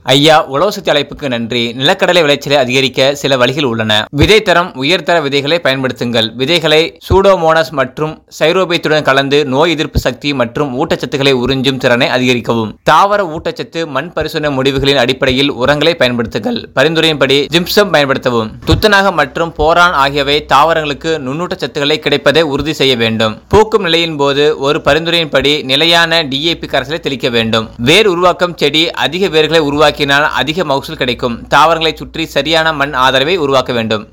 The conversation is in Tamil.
ஐயா உழவசக்தி அழைப்புக்கு நன்றி நிலக்கடலை விளைச்சலை அதிகரிக்க சில வழிகள் உள்ளன விதை தரம் உயர்தர விதைகளை பயன்படுத்துங்கள் விதைகளை சூடோமோனஸ் மற்றும் சைரோபியத்துடன் கலந்து நோய் எதிர்ப்பு சக்தி மற்றும் ஊட்டச்சத்துக்களை உறிஞ்சும் திறனை அதிகரிக்கவும் தாவர ஊட்டச்சத்து மண் பரிசோதனை முடிவுகளின் அடிப்படையில் உரங்களை பயன்படுத்துங்கள் பரிந்துரையின்படி ஜிப்சம் பயன்படுத்தவும் துத்தநாகம் மற்றும் போரான் ஆகியவை தாவரங்களுக்கு நுண்ணூட்டச்சத்துக்களை கிடைப்பதை உறுதி செய்ய வேண்டும் பூக்கும் நிலையின் போது ஒரு பரிந்துரையின்படி நிலையான டிஏபி கரைசலை தெளிக்க வேண்டும் வேர் உருவாக்கம் செடி அதிக வேர்களை உருவாக்கினால் அதிக மகசூல் கிடைக்கும் தாவரங்களை சுற்றி சரியான மண் ஆதரவை உருவாக்க வேண்டும்